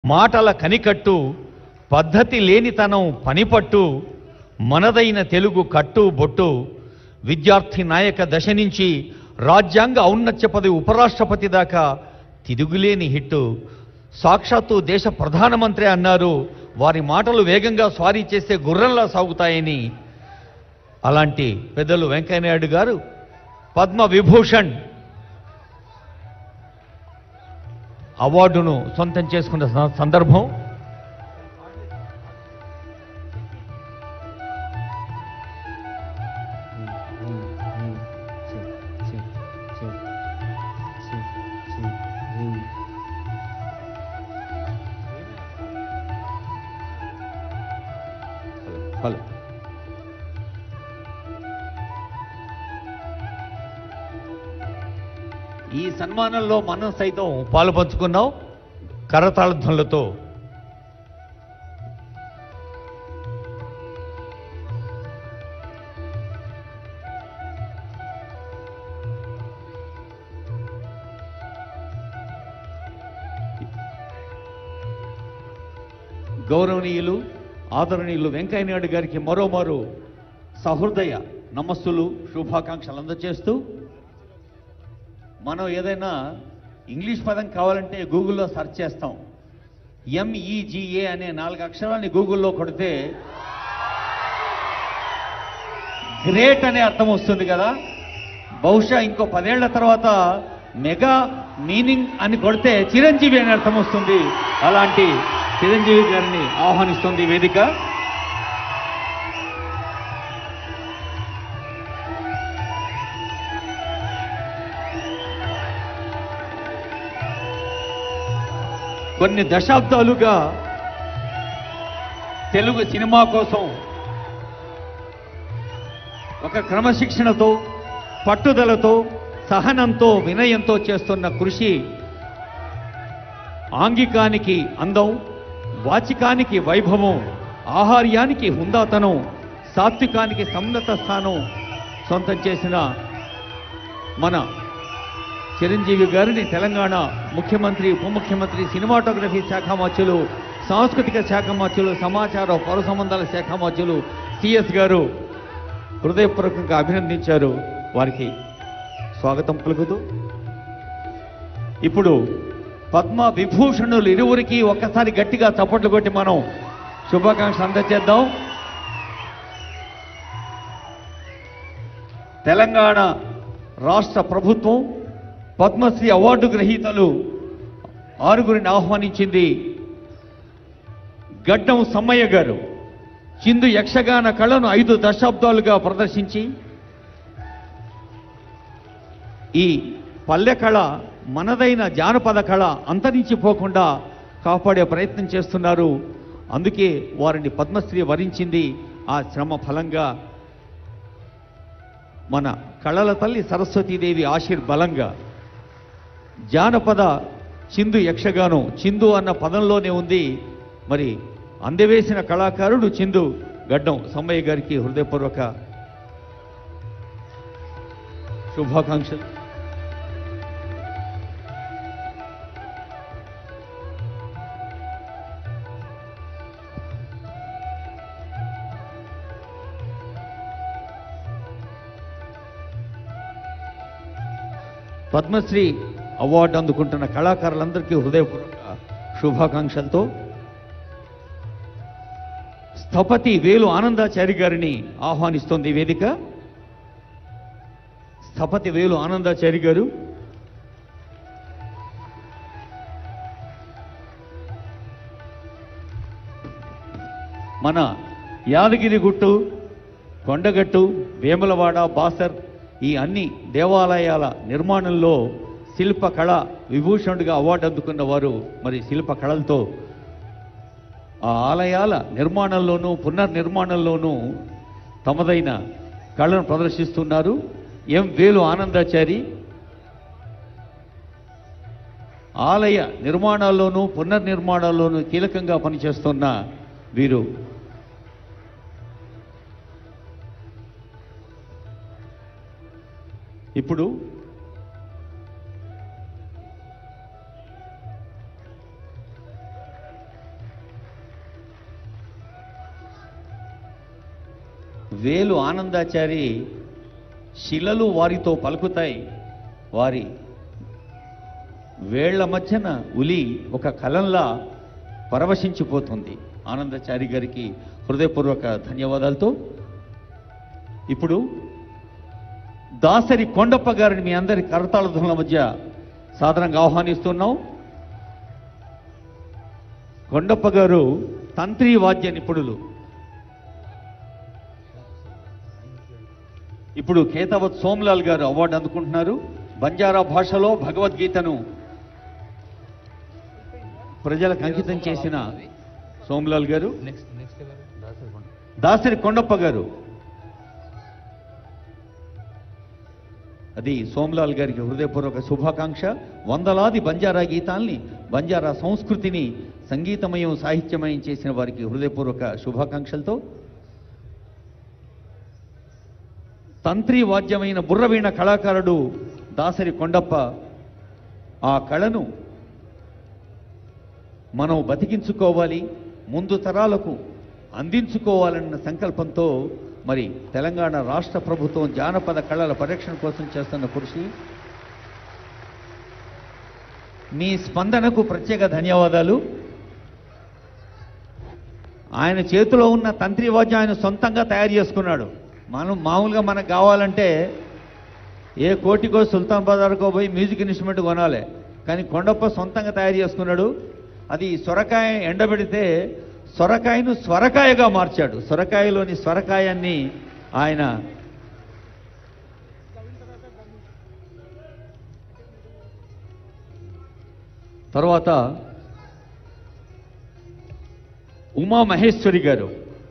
మాటల కనికట్టు పద్ధతి లేనితనం పనిపట్టు మనదైన తెలుగు కట్టు బొట్టు విద్యార్థి నాయక దశ నుంచి రాజ్యాంగ ఔన్నత్య పదవి ఉపరాష్ట్రపతి దాకా తిరుగులేని హిట్టు సాక్షాత్తు దేశ ప్రధానమంత్రి అన్నారు వారి మాటలు వేగంగా స్వారీ చేసే గుర్రంలా సాగుతాయని అలాంటి పెద్దలు వెంకయ్యనాయుడు గారు పద్మ విభూషణ్ అవార్డును సొంతం చేసుకున్న స- సందర్భం హలో ఈ సన్మానంలో మనం సైతం పాలు పంచుకున్నాం కరతాళ ధ్వనులతో గౌరవనీయులు ఆదరణీయులు వెంకయ్యనాయుడు గారికి మరోమారు సహృదయ నమస్సులు శుభాకాంక్షలు అందజేస్తూ మనం ఏదైనా ఇంగ్లీష్ పదం కావాలంటే గూగుల్లో సెర్చ్ చేస్తాం ఎంఈజిఏ అనే నాలుగు అక్షరాలని గూగుల్లో కొడితే గ్రేట్ అనే అర్థం వస్తుంది కదా బహుశా ఇంకో పదేళ్ల తర్వాత మెగా మీనింగ్ అని కొడితే చిరంజీవి అనే అర్థం వస్తుంది అలాంటి చిరంజీవి గారిని ఆహ్వానిస్తుంది ఈ వేదిక కొన్ని దశాబ్దాలుగా తెలుగు సినిమా కోసం ఒక క్రమశిక్షణతో పట్టుదలతో సహనంతో వినయంతో చేస్తున్న కృషి ఆంగికానికి అందం వాచికానికి వైభవం ఆహార్యానికి హుందాతనం సాత్వికానికి సన్నత స్థానం సొంతం చేసిన మన చిరంజీవి గారిని తెలంగాణ ముఖ్యమంత్రి ఉప ముఖ్యమంత్రి సినిమాటోగ్రఫీ శాఖ మంత్రులు సాంస్కృతిక శాఖ మంత్రులు సమాచార పౌర సంబంధాల శాఖ మంత్రులు సిఎస్ గారు హృదయపూర్వకంగా అభినందించారు వారికి స్వాగతం పలుకుతూ ఇప్పుడు పద్మ విభూషణులు ఇరువురికి ఒక్కసారి గట్టిగా చప్పట్లు కొట్టి మనం శుభాకాంక్షలు అందజేద్దాం తెలంగాణ రాష్ట్ర ప్రభుత్వం పద్మశ్రీ అవార్డు గ్రహీతలు ఆరుగురిని ఆహ్వానించింది గడ్డం సమ్మయ్య గారు చిందు యక్షగాన కళను ఐదు దశాబ్దాలుగా ప్రదర్శించి ఈ పల్లె కళ మనదైన జానపద కళ అంతరించిపోకుండా కాపాడే ప్రయత్నం చేస్తున్నారు అందుకే వారిని పద్మశ్రీ వరించింది ఆ శ్రమ ఫలంగా మన కళల తల్లి సరస్వతీదేవి ఆశీర్బలంగా జానపద చిందు యక్షగానం చిందు అన్న పదంలోనే ఉంది మరి అందవేసిన కళాకారుడు చిందు గడ్డం సమ్మయ్య గారికి హృదయపూర్వక శుభాకాంక్షలు పద్మశ్రీ అవార్డు అందుకుంటున్న కళాకారులందరికీ హృదయపూర్వక శుభాకాంక్షలతో స్థపతి వేలు ఆనందాచారి గారిని ఆహ్వానిస్తోంది ఈ వేదిక స్థపతి వేలు ఆనందాచారి గారు మన యాదగిరిగుట్టు కొండగట్టు వేములవాడ బాసర్ ఈ అన్ని దేవాలయాల నిర్మాణంలో శిల్ప కళ విభూషణుడిగా అవార్డు అందుకున్న వారు మరి శిల్ప కళలతో ఆ ఆలయాల నిర్మాణంలోనూ పునర్నిర్మాణంలోనూ తమదైన కళను ప్రదర్శిస్తున్నారు ఎం వేలు ఆనందాచారి ఆలయ నిర్మాణాల్లోనూ పునర్నిర్మాణాల్లోనూ కీలకంగా పనిచేస్తున్న వీరు ఇప్పుడు వేలు ఆనందాచారి శిలలు వారితో పలుకుతాయి వారి వేళ్ల మధ్యన ఉలి ఒక కలంలా పరవశించిపోతుంది ఆనందాచారి గారికి హృదయపూర్వక ధన్యవాదాలతో ఇప్పుడు దాసరి కొండప్ప గారిని మీ అందరి కరతాళ ధ్వనుల మధ్య సాధారణంగా ఆహ్వానిస్తున్నాం కొండప్ప గారు తంత్రి వాద్య నిపుణులు ఇప్పుడు కేతావత్ సోమ్లాల్ గారు అవార్డు అందుకుంటున్నారు బంజారా భాషలో భగవద్గీతను ప్రజలకు అంకితం చేసిన సోమ్లాల్ గారు నెక్స్ట్ నెక్స్ట్ ఎవరు దాసరి కొండ దాసరి కొండప్ప గారు అది సోమ్లాల్ గారికి హృదయపూర్వక శుభాకాంక్ష వందలాది బంజారా గీతాల్ని బంజారా సంస్కృతిని సంగీతమయం సాహిత్యమయం చేసిన వారికి హృదయపూర్వక శుభాకాంక్షలతో తంత్రి వాద్యమైన బుర్రవీణ కళాకారుడు దాసరి కొండప్ప ఆ కళను మనం బతికించుకోవాలి ముందు తరాలకు అందించుకోవాలన్న సంకల్పంతో మరి తెలంగాణ రాష్ట్ర ప్రభుత్వం జానపద కళల పరిరక్షణ కోసం చేస్తున్న కృషి మీ స్పందనకు ప్రత్యేక ధన్యవాదాలు ఆయన చేతిలో ఉన్న తంత్రి వాద్యం ఆయన సొంతంగా తయారు చేసుకున్నాడు మనం మామూలుగా మనకు కావాలంటే ఏ కోటికో సుల్తాన్ బజార్కో పోయి మ్యూజిక్ ఇన్స్ట్రుమెంట్ కొనాలి కానీ కొండప్ప సొంతంగా తయారు చేసుకున్నాడు అది సొరకాయ ఎండబెడితే సొరకాయను స్వరకాయగా మార్చాడు సొరకాయలోని స్వరకాయాన్ని ఆయన తర్వాత ఉమా మహేశ్వరి గారు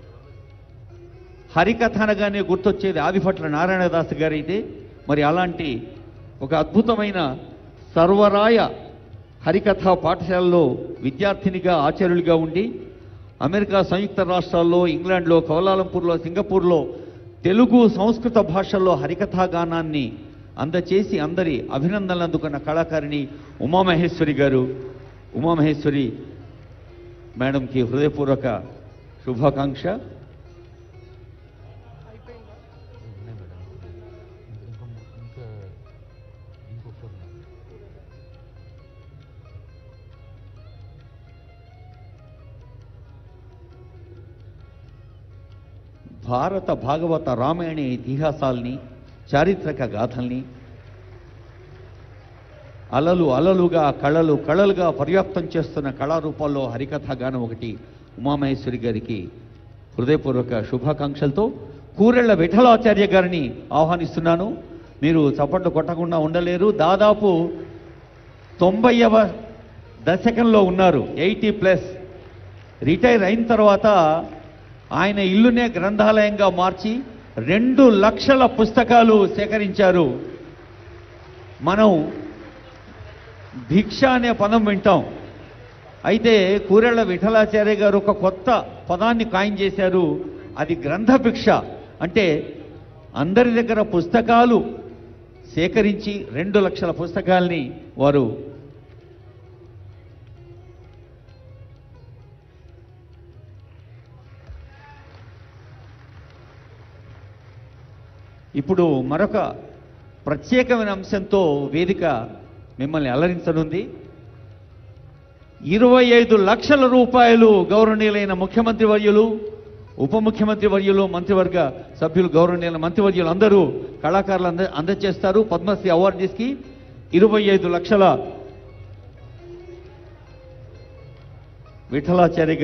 హరికథ అనగానే గుర్తొచ్చేది ఆదిభట్ల నారాయణదాస్ గారు అయితే మరి అలాంటి ఒక అద్భుతమైన సర్వరాయ హరికథ పాఠశాలలో విద్యార్థినిగా ఆచార్యులుగా ఉండి అమెరికా సంయుక్త రాష్ట్రాల్లో ఇంగ్లాండ్లో కౌలాలంపూర్లో సింగపూర్లో తెలుగు సంస్కృత భాషల్లో హరికథా గానాన్ని అందచేసి అందరి అభినందనలు అందుకున్న కళాకారిణి ఉమామహేశ్వరి గారు ఉమామహేశ్వరి మేడంకి హృదయపూర్వక శుభాకాంక్ష ఉన్నాయి మేడం ఇంకా ఇంకా ఇంకొకరు ఉన్నారు. భారత భాగవత రామాయణ ఇతిహాసాల్ని చారిత్రక గాథల్ని అలలు అలలుగా కళలు కళలుగా పర్యాప్తం చేస్తున్న కళారూపాల్లో హరికథ గానం ఒకటి ఉమామహేశ్వరి గారికి హృదయపూర్వక శుభాకాంక్షలతో కూరెళ్ల విఠలాచార్య గారిని ఆహ్వానిస్తున్నాను మీరు చప్పట్లు కొట్టకుండా ఉండలేరు దాదాపు తొంభైవ దశకంలో ఉన్నారు ఎయిటీ ప్లస్ రిటైర్ అయిన తర్వాత ఆయన ఇల్లునే గ్రంథాలయంగా మార్చి రెండు లక్షల పుస్తకాలు సేకరించారు మనం భిక్ష అనే పదం వింటాం అయితే కూరెళ్ల విఠలాచార్య గారు ఒక కొత్త పదాన్ని కాయం చేశారు అది గ్రంథ భిక్ష అంటే అందరి దగ్గర పుస్తకాలు సేకరించి రెండు లక్షల పుస్తకాల్ని వారు ఇప్పుడు మరొక ప్రత్యేకమైన అంశంతో వేదిక మిమ్మల్ని అలరించనుంది ఇరవై ఐదు లక్షల రూపాయలు గౌరవనీయులైన ముఖ్యమంత్రి వర్యులు ఉప ముఖ్యమంత్రి వర్యులు మంత్రివర్గ సభ్యులు గౌరవనీయుల మంత్రివర్యులు అందరూ కళాకారులు అంద అందజేస్తారు పద్మశ్రీ అవార్డీస్కి ఇరవై ఐదు లక్షల విఠలాచార్య